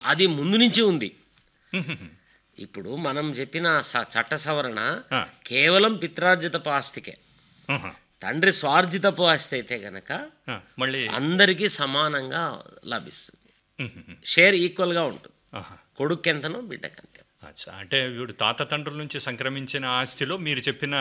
అది ముందు నుంచి ఉంది ఇప్పుడు మనం చెప్పిన స- చట్ట సవరణ ఆ. కేవలం పిత్రార్జితపు ఆస్తికే ఆహా. తండ్రి స్వార్జితపు ఆస్తి అయితే గనక ఆ, మళ్ళీ అందరికీ సమానంగా లభిస్తుంది మ్మ్. షేర్ ఈక్వల్గా ఉంటుంది ఆహా. కొడుకు ఎంతనో బిడ్డకి అంతే అచ్చా అంటే వీడు తాత తండ్రుల నుంచి సంక్రమించిన ఆస్తిలో మీరు చెప్పిన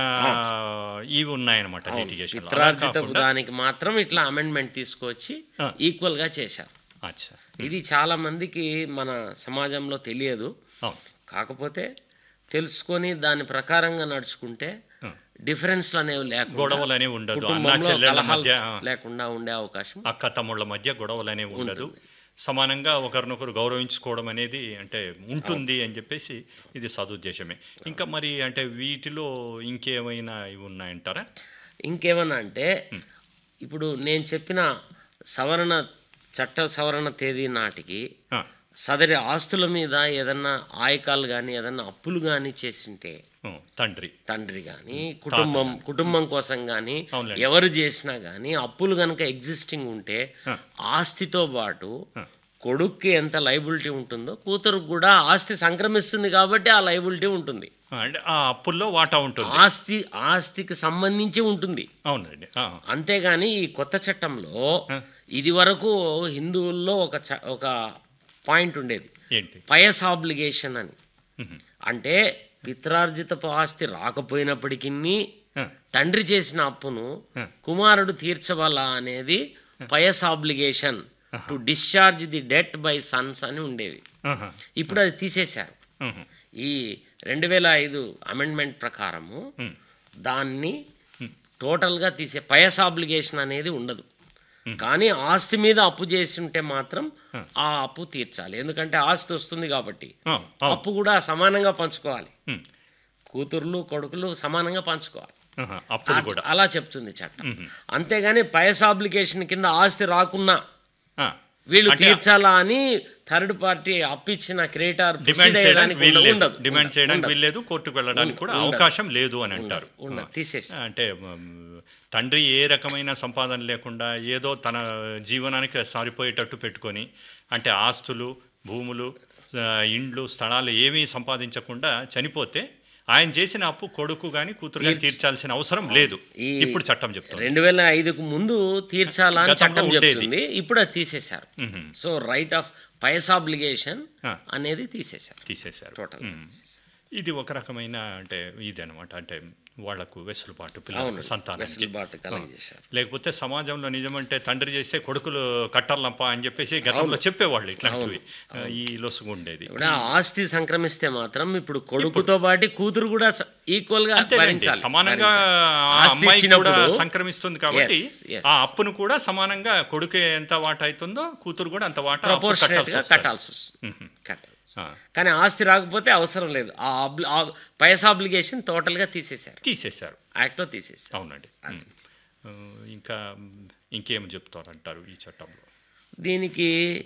ఇవి ఉన్నాయన్నమాట లిటిగేషన్ పిత్రార్జితపు దానికి మాత్రం ఇట్లా అమెండ్మెంట్ తీసుకొచ్చి ఆ. ఈక్వల్గా చేశారు అచ్చా ఇది చాలా మందికి మన సమాజంలో తెలియదు అవును కాకపోతే తెలుసుకొని దాని ప్రకారంగా నడుచుకుంటే ఆ. డిఫరెన్స్లు అనేవి లేకుండా గొడవలు అనేవి ఉండదు అన్నా కుటుంబంలో చెల్లెళ్ళ కలహాలు మధ్య ఆ, లేకుండా ఉండే అవకాశం అక్క తమ్ముళ్ళ మధ్య గొడవలు అనేవి ఉండదు సమానంగా ఒకరినొకరు గౌరవించుకోవడం అనేది అంటే ఉంటుంది అని చెప్పేసి ఇది సదుద్దేశమే ఇంకా మరి అంటే వీటిలో ఇంకేమైనా ఇవి ఉన్నాయంటారా ఇంకేమన్నా అంటే ఇప్పుడు నేను చెప్పిన సవరణ చట్ట సవరణ తేదీ నాటికి ఆ, సదరి ఆస్తుల మీద ఏదన్నా ఆయకాలు కానీ ఏదన్నా అప్పులు కానీ చేసింటే ఆ, తండ్రి తండ్రి కానీ కుటుంబం కుటుంబం కోసం కానీ అవునులేండి. ఎవరు చేసినా కానీ అప్పులు కనుక ఎగ్జిస్టింగ్ ఉంటే ఆ. ఆస్తితో పాటు ఆ. కొడుక్కి ఎంత లైబిలిటీ ఉంటుందో కూతురుకు కూడా ఆస్తి సంక్రమిస్తుంది కాబట్టి ఆ లైబిలిటీ ఉంటుంది ఆ, అంటే ఆ అప్పుల్లో వాటా ఉంటుంది ఆస్తి ఆస్తికి సంబంధించి ఉంటుంది అవునండి ఆ, అంతేగాని ఈ కొత్త చట్టంలో ఆ. ఇది వరకు హిందువుల్లో ఒక చ- ఒక పాయింట్ ఉండేది ఏంటి పయస్ ఆబ్లిగేషన్ అని మ్మ్. అంటే పిత్రార్జితపు ఆస్తి రాకపోయినప్పటికీ ఆ, తండ్రి చేసిన అప్పును ఆ. కుమారుడు తీర్చవలా అనేది pious obligation to discharge the debt by sons అని ఉండేది ఆహా. ఇప్పుడు అది తీసేశారు మ్మ్. ఈ రెండు వేల ఐదు అమెండ్మెంట్ ప్రకారము మ్మ్. దాన్ని టోటల్గా తీసే పయస్ ఆబ్లిగేషన్ అనేది ఉండదు కానీ ఆస్తి మీద అప్పు చేసి ఉంటే మాత్రం ఆ అప్పు తీర్చాలి ఎందుకంటే ఆస్తి వస్తుంది కాబట్టి ఆ, ఆ, అప్పు కూడా సమానంగా పంచుకోవాలి మ్మ్. కూతుర్లు కొడుకులు సమానంగా పంచుకోవాలి ఆహా. అప్పుడు కూడా అలా చెప్తుంది చట్టం అంతేగాని పయస్ ఆబ్లిగేషన్ కింద ఆస్తి రాకున్నా ఆ, వీళ్ళు అంటే తీర్చాలా అని థర్డ్ పార్టీ అప్పిచ్చిన క్రియేటర్ డిమాండ్ చేయడానికి వీలు లేదు ఉండదు డిమాండ్ చేయడానికి వీలు లేదు కోర్టుకు వెళ్ళడానికి కూడా అవకాశం లేదు అని అంటారు ఉండదు తీసేసి అంటే మ్, తండ్రి ఏ రకమైన సంపాదన లేకుండా ఏదో తన జీవనానికి సరిపోయేటట్టు పెట్టుకొని అంటే ఆస్తులు భూములు ఆ, ఇండ్లు స్థలాలు ఏమీ సంపాదించకుండా చనిపోతే ఆయన చేసిన అప్పు కొడుకు కానీ కూతురు కానీ తీర్చాల్సిన అవసరం లేదు ఈ ఇప్పుడు చట్టం చెప్తుంది రెండు వేల ఐదుకు ముందు తీర్చాలా అని గతంలో చట్టం ఉండేది. చెప్తుంది ఇప్పుడు అది తీసేశారు మ్మ్. So right of pious obligation ఆ. అనేది తీసేశారు తీసేశారు టోటల్ మ్. ఇది ఒక రకమైన అంటే ఇది అనమాట అంటే వాళ్లకు వెసులుబాటు పిల్లలకు సంతానానికి వెసులుబాటు కలగజేశారు లేకపోతే సమాజంలో నిజమంటే తండ్రి చేస్తే కొడుకులు కట్టర్లంప అని చెప్పేసి గతంలో చెప్పేవాళ్ళు ఇట్లాంటివి ఆ, ఈ లొసుగు ఉండేది ఇప్పుడు ఆ ఆస్తి సంక్రమిస్తే మాత్రం ఇప్పుడు కొడుకుతో పాటు కూతురు కూడా ఈక్వల్ గా అంతేనండి భరించాలి సమానంగా భరించాలి. ఆ ఆస్తి అమ్మాయి కూడా ఇచ్చినప్పుడు సంక్రమిస్తుంది కాబట్టి Yes, yes. ఆ అప్పును కూడా సమానంగా కొడుకు ఎంత వాటా అవుతుందో కూతురు కూడా అంత వాటా అప్పు ప్రపోర్షనేట్ కట్టాల్సి గా వస్తుంది. కట్టాల్సి వస్తుంది కట్టాలి ఆ, కానీ ఆస్తి రాకపోతే అవసరం లేదు ఆ ఆబ్లి- ఆ పయస్ ఆబ్లిగేషన్ టోటల్ గా తీసేశారు తీసేశారు యాక్ట్ లో తీసేశారు అవునండి ఉమ్. ఆ, ఇంకా ఇంకేం చెప్తారంటారు ఈ చట్టంలో దీనికి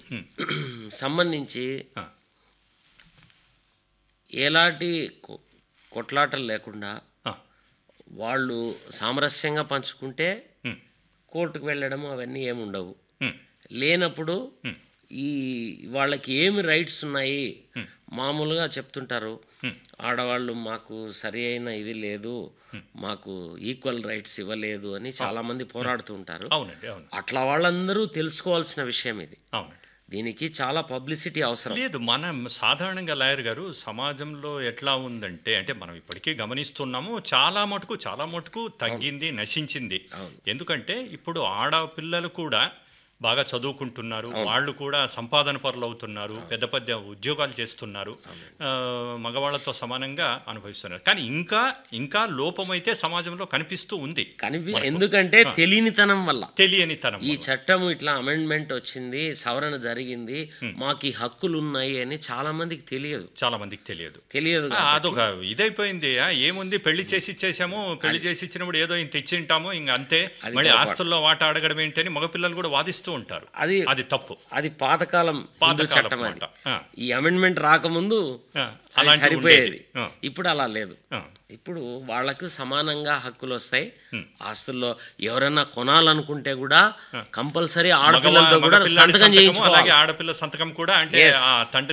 సంబంధించి ఆ, ఎలాంటి కొ- కొట్లాటలు లేకుండా ఆ, వాళ్ళు సామరస్యంగా పంచుకుంటే ఉమ్, కోర్టుకు వెళ్ళడం అవన్నీ ఏమి ఉండవు ఉమ్, లేనప్పుడు Hmm. ఈ వాళ్ళకి ఏమి రైట్స్ ఉన్నాయి మామూలుగా చెప్తుంటారు ఆడవాళ్ళు మాకు సరి అయిన ఇది లేదు మాకు ఈక్వల్ రైట్స్ ఇవ్వలేదు అని చాలా మంది పోరాడుతూ ఉంటారు అవునండి అవును అట్లా వాళ్ళందరూ తెలుసుకోవాల్సిన విషయం ఇది అవునండి దీనికి చాలా పబ్లిసిటీ అవసరం లేదు మనం సాధారణంగా లాయర్ గారు సమాజంలో ఎట్లా ఉందంటే అంటే మనం ఇప్పటికీ గమనిస్తున్నాము చాలా మటుకు చాలా మటుకు తగ్గింది నశించింది ఎందుకంటే ఇప్పుడు ఆడపిల్లలు కూడా బాగా చదువుకుంటున్నారు వాళ్ళు కూడా సంపాదన పరులు అవుతున్నారు పెద్ద పెద్ద ఉద్యోగాలు చేస్తున్నారు ఆ, మగవాళ్ళతో సమానంగా అనుభవిస్తున్నారు కానీ ఇంకా ఇంకా లోపమైతే సమాజంలో కనిపిస్తూ ఉంది కనిపి ఎందుకంటే తెలియనితనం వల్ల తెలియని తనం ఈ చట్టం ఇట్లా అమెండ్మెంట్ వచ్చింది సవరణ జరిగింది మాకు ఈ హక్కులు ఉన్నాయి అని చాలా మందికి తెలియదు చాలా మందికి తెలియదు తెలియదు ఆ, అదొక ఇదైపోయింది ఆ, ఏముంది పెళ్లి చేసి ఇచ్చేసాము పెళ్లి చేసి ఇచ్చినప్పుడు ఏదో ఇంత ఇచ్చింటాము ఇంక అంతే మళ్ళీ ఆస్తుల్లో వాట అడగడం ఏంటని మగపిల్లలు కూడా వాదిస్తున్నారు భావిస్తూ ఉంటారు అది అది తప్పు అది పాతకాలం హిందూ పాతకాలపు చట్టం అది మాట. ఆ. ఈ అమెండ్మెంట్ రాకముందు ఆ, అది అలాంటివి సరిపోయేది ఉండేది. ఆ. ఇప్పుడు అలా లేదు ఆ. ఇప్పుడు వాళ్ళకు సమానంగా హక్కులు వస్తాయి ఆస్తుల్లో ఎవరైనా కొనాలనుకుంటే కూడా కంపల్సరీ ఆడపిల్లలతో కూడా మగపిల్లాడి సంతకం సంతకము, చేయించుకోవాలి అలాగే ఆడపిల్ల సంతకం కూడా అంటే Yes. ఆ తండ్రి